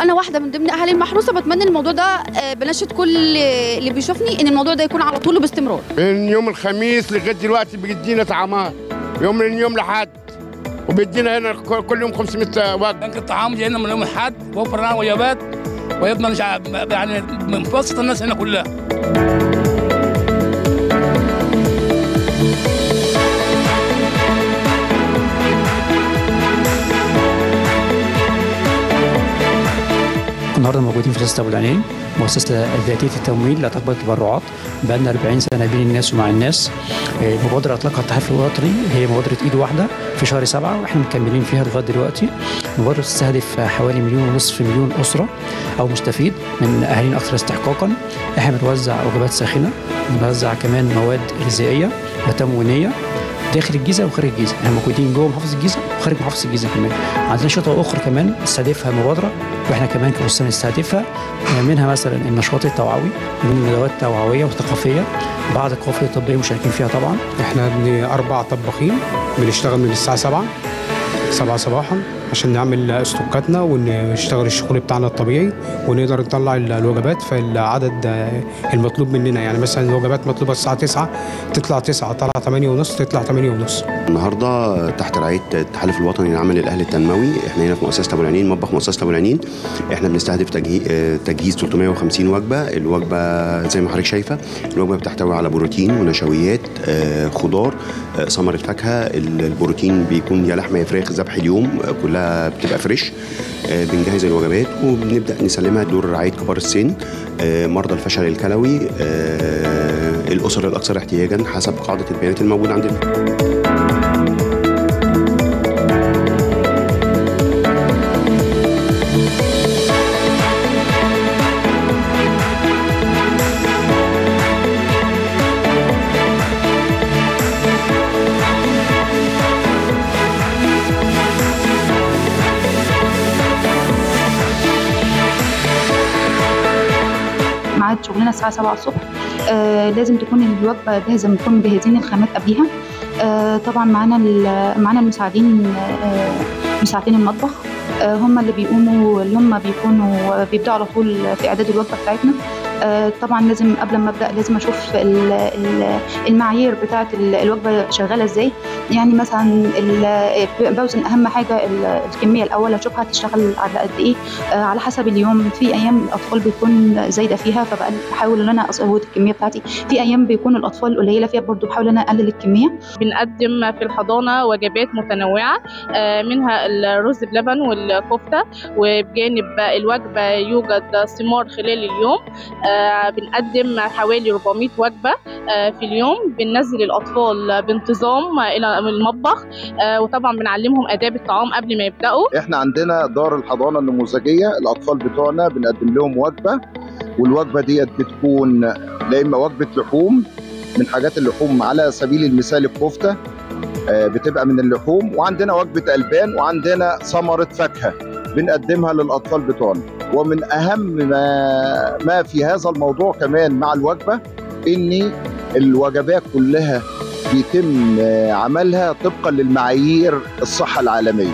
وانا واحده من ضمن اهالي المحروسه بتمنى الموضوع ده آه، بناشد كل اللي بيشوفني ان الموضوع ده يكون على طول وباستمرار من يوم الخميس لغايه دلوقتي بيدينا طعامات يوم من يوم لحد وبيدينا هنا كل يوم 500 وجبه بنك الطعام جاينا من يوم الاحد وفر لنا وجبات ويضمن شعب- يعني من متوسط الناس هنا كلها النهارده موجودين في مؤسسه ابو العينين مؤسسه ذاتيه التمويل لا تقبل تبرعات بقى لنا 40 سنه بين الناس ومع الناس آه، مبادره اطلقها التحالف الوطني هي مبادره ايد واحده في شهر سبعه واحنا مكملين فيها لغايه دلوقتي مبادره تستهدف حوالي مليون ونصف مليون اسره او مستفيد من اهالينا اكثر استحقاقا احنا بنوزع وجبات ساخنه بنوزع كمان مواد غذائيه وتموينيه داخل الجيزه وخارج الجيزه احنا موجودين جوه محافظه الجيزه وخارج محافظه الجيزه كمان عندنا شطوة اخرى كمان تستهدفها المبادره واحنا كمان كمؤسسه نستهدفها منها مثلا النشاط التوعوي من ندوات توعويه وثقافيه بعض القوافل الطبيه مشاركين فيها طبعا احنا بن- اربع طباخين بنشتغل من الساعه 7 7 صباحا عشان نعمل استوكاتنا ونشتغل الشغل بتاعنا الطبيعي ونقدر نطلع ال- الوجبات في العدد آه، المطلوب مننا يعني مثلا الوجبات مطلوبه الساعه 9 تطلع 9 طلع 8 ونص تطلع 8 ونص النهارده تحت رعايه التحالف الوطني للعمل الاهلي التنموي احنا هنا في مؤسسه ابو العينين مطبخ مؤسسه ابو العينين احنا بنستهدف تجهيز, تجهيز 350 وجبه الوجبه زي ما حضرتك شايفه الوجبه بتحتوي على بروتين ونشويات آه، خضار آه، ثمره فاكهه ال- البروتين بيكون يا لحمه يا فراخ ذبح اليوم آه، كلها بتبقى فريش آه، بنجهز الوجبات وبنبدا نسلمها لدور رعايه كبار السن آه، مرضى الفشل الكلوي آه، الاسر الاكثر احتياجا حسب قاعده البيانات الموجوده عندنا ميعاد شغلنا الساعة 7 الصبح آه لازم تكون الوجبة جاهزة نكون مجهزين الخامات قبليها آه طبعا معانا ال- معانا المساعدين آه مساعدين المطبخ آه هم اللي بيقوموا اللي هم بيكونوا بيبدأوا على طول في إعداد الوجبة بتاعتنا آه طبعا لازم قبل ما ابدا لازم اشوف ال- ال- المعايير بتاعه ال- الوجبه شغاله ازاي يعني مثلا ال- بوزن اهم حاجه ال- الكميه الاول اشوفها هتشتغل على قد ايه آه، على حسب اليوم في ايام الاطفال بتكون زايده فيها فبقى بحاول ان انا ازود الكميه بتاعتي في ايام بيكون الاطفال قليله فيها برضو بحاول ان انا اقلل الكميه بنقدم في الحضانة وجبات متنوعة آه، منها الرز بلبن والكفتة وبجانب الوجبة يوجد ثمار خلال اليوم آه، بنقدم حوالي 400 وجبة آه، في اليوم بننزل الأطفال بانتظام إلى المطبخ آه، وطبعا بنعلمهم آداب الطعام قبل ما يبدأوا احنا عندنا دار الحضانه النموذجيه الاطفال بتوعنا بنقدم لهم وجبه والوجبه ديت بتكون لا اما وجبه لحوم من حاجات اللحوم على سبيل المثال الكفته آه، بتبقى من اللحوم وعندنا وجبه البان وعندنا ثمره فاكهه بنقدمها للاطفال بتوعنا ومن اهم ما ما في هذا الموضوع كمان مع الوجبه ان الوجبات كلها بيتم آه، عملها طبقا للمعايير الصحه العالميه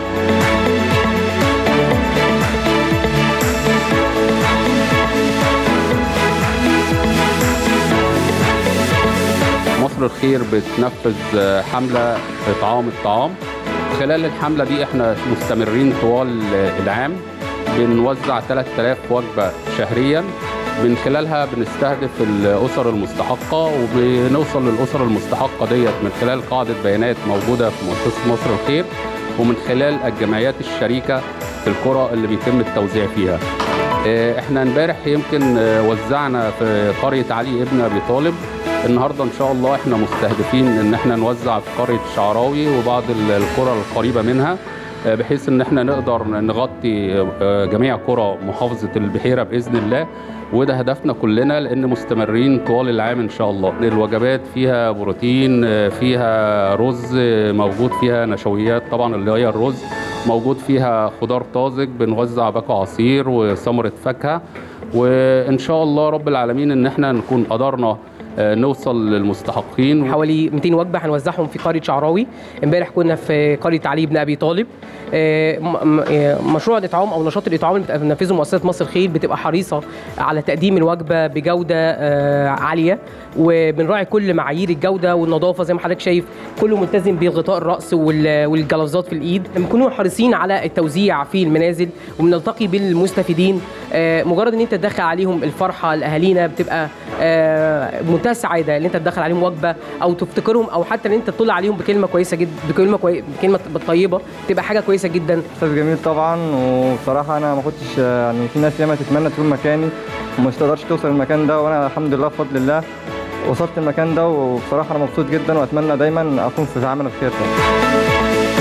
مصر الخير بتنفذ حملة إطعام الطعام خلال الحملة دي احنا مستمرين طوال العام بنوزع 3000 وجبة شهريا من خلالها بنستهدف الأسر المستحقة وبنوصل للأسر المستحقة ديت من خلال قاعدة بيانات موجودة في مؤسسة مصر الخير ومن خلال الجمعيات الشريكة في القرى اللي بيتم التوزيع فيها اه، احنا امبارح يمكن اه، وزعنا في قرية علي ابن أبي طالب النهارده ان شاء الله احنا مستهدفين ان احنا نوزع في قريه الشعراوي وبعض ال- القرى القريبه منها آه، بحيث ان احنا نقدر نغطي آه، جميع قرى محافظه البحيره باذن الله وده هدفنا كلنا لان مستمرين طوال العام ان شاء الله الوجبات فيها بروتين آه، فيها رز آه، موجود فيها نشويات طبعا اللي هي الرز موجود فيها خضار طازج بنوزع باكو عصير وثمره فاكهه وان شاء الله رب العالمين ان احنا نكون قدرنا آه، نوصل للمستحقين حوالي 200 وجبه هنوزعهم في قريه شعراوي امبارح كنا في قريه علي بن ابي طالب آه، م- م- آه، مشروع الاطعام او نشاط الاطعام اللي بتنفذه مؤسسه مصر الخير بتبقى حريصه على تقديم الوجبه بجوده آه، عاليه وبنراعي كل معايير الجوده والنظافه زي ما حضرتك شايف كله ملتزم بغطاء الراس وال- والجلافزات في الايد بنكونوا حريصين على التوزيع في المنازل وبنلتقي بالمستفيدين آه، مجرد ان انت تدخل عليهم الفرحه لاهالينا بتبقى آه، منتهى السعاده ان انت تدخل عليهم وجبه او تفتكرهم او حتى ان انت تطلع عليهم بكلمه كويسه جدا بكلمه كوي... بكلمه طيبه تبقى حاجه كويسه جدا استاذ جميل طبعا وبصراحه انا ما كنتش يعني في ناس ياما تتمنى تكون مكاني وما تقدرش توصل المكان ده وانا الحمد لله بفضل الله وصلت المكان ده وبصراحه انا مبسوط جدا واتمنى دايما اكون في عمل الخير ده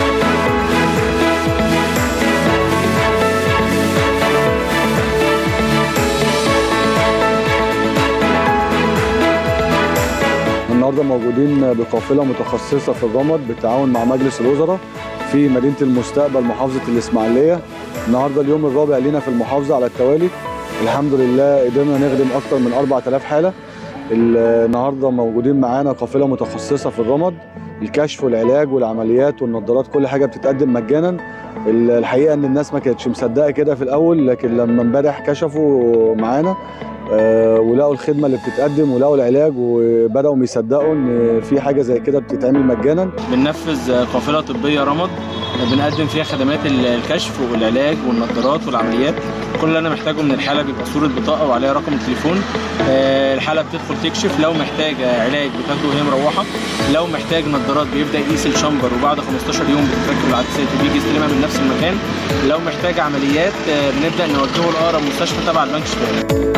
النهارده موجودين بقافله متخصصه في الرمد بالتعاون مع مجلس الوزراء في مدينه المستقبل محافظه الاسماعيليه النهارده اليوم الرابع لينا في المحافظه على التوالي الحمد لله قدرنا نخدم اكثر من 4000 حاله النهارده موجودين معانا قافله متخصصه في الرمد الكشف والعلاج والعمليات والنظارات كل حاجه بتتقدم مجانا الحقيقه ان الناس ما كانتش مصدقه كده في الاول لكن لما امبارح كشفوا معانا آه، ولقوا الخدمه اللي بتتقدم ولقوا العلاج وبداوا يصدقوا ان في حاجه زي كده بتتعمل مجانا بننفذ قافله طبيه رمض بنقدم فيها خدمات ال- الكشف والعلاج والنظارات والعمليات كل اللي انا محتاجه من الحاله بيبقى صوره بطاقه وعليها رقم التليفون آه، الحاله بتدخل تكشف لو محتاجه علاج بتاخده وهي مروحه لو محتاج نظارات بيبدا يقيس الشمبر وبعد 15 يوم بتتركب العدسات وبيجي يستلمها من نفس المكان لو محتاج عمليات آه، بنبدا نوجهه لاقرب مستشفى تبع البنك الشمالي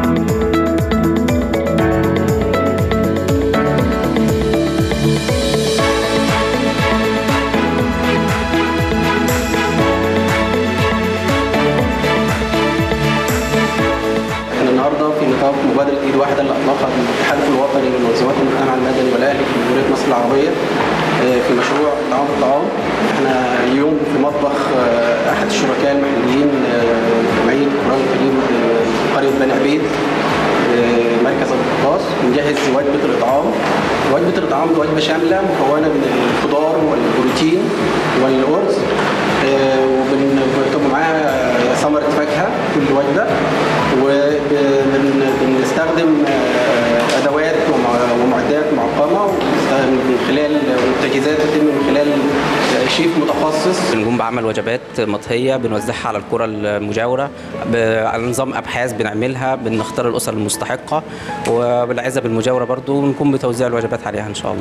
احنا النهارده في نطاق مبادره ايد واحده اللي اطلقها الاتحاد الوطني لمنظمات المجتمع المدني والاهلي في جمهوريه مصر العربيه آه، في مشروع طعام الطعام احنا اليوم في مطبخ آه، احد الشركاء المحليين آه، جمعيه قران الكريم آه، قريه بني عبيد آه، مركز القرطاس بنجهز وجبه الاطعام وجبه الاطعام دي وجبه شامله مكونه من الخضار والبروتين والارز آه، وبنكتب معاها ثمره فاكهه كل وجبه وبنستخدم ادوات ومع- ومعدات معقمه وبنستخدم من خلال والتجهيزات بتتم من خلال شيف متخصص بنقوم بعمل وجبات مطهية بنوزعها على القرى المجاورة ب- على نظام أبحاث بنعملها بنختار الأسر المستحقة وبالعزة بالمجاورة برضو بنقوم بتوزيع الوجبات عليها إن شاء الله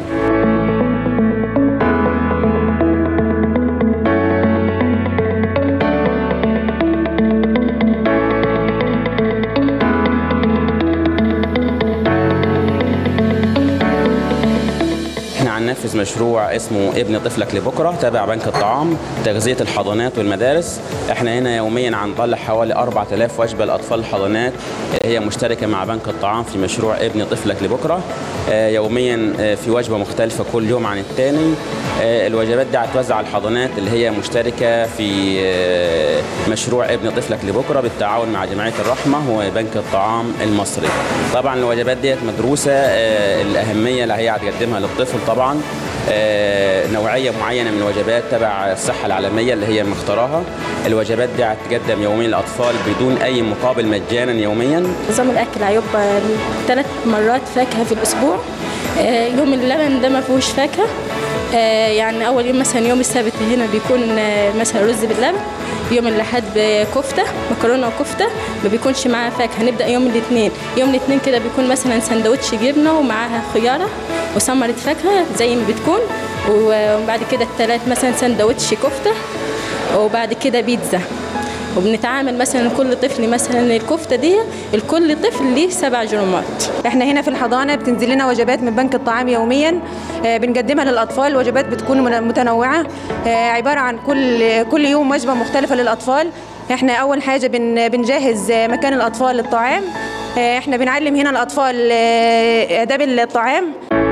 احنا هننفذ مشروع اسمه ابن طفلك لبكره تابع بنك الطعام تغذيه الحضانات والمدارس احنا هنا يوميا هنطلع حوالي 4000 وجبه لاطفال الحضانات هي مشتركه مع بنك الطعام في مشروع ابن طفلك لبكره آه، يوميا آه، في وجبه مختلفه كل يوم عن الثاني الوجبات دي هتوزع على الحضانات اللي هي مشتركه في آه، مشروع ابن طفلك لبكره بالتعاون مع جمعيه الرحمه وبنك الطعام المصري طبعا الوجبات ديت مدروسه آه، الاهميه اللي هي هتقدمها للطفل طبعا آه، نوعيه معينه من الوجبات تبع الصحه العالميه اللي هي مختاراها الوجبات دي هتقدم يوميا للاطفال بدون اي مقابل مجانا يوميا نظام الاكل هيبقى ثلاث مرات فاكهه في الاسبوع آه، يوم اللبن ده ما فيهوش فاكهه آه، يعني اول يوم مثلا يوم السبت هنا بيكون آه، مثلا رز باللبن يوم الاحد بكفته مكرونه وكفته ما بيكونش معاها فاكهه هنبدا يوم الاثنين يوم الاثنين كده بيكون مثلا سندوتش جبنه ومعاها خياره وثمره فاكهه زي ما بتكون وبعد كده الثلاث مثلا سندوتش كفته وبعد كده بيتزا وبنتعامل مثلا كل طفل مثلا الكفته دي الكل طفل ليه سبع جرامات احنا هنا في الحضانه بتنزل لنا وجبات من بنك الطعام يوميا آه، بنقدمها للاطفال وجبات بتكون من- متنوعه آه، عباره عن كل كل يوم وجبه مختلفه للاطفال احنا اول حاجه بن بنجهز آه، مكان الاطفال للطعام آه، احنا بنعلم هنا الاطفال آه، اداب الطعام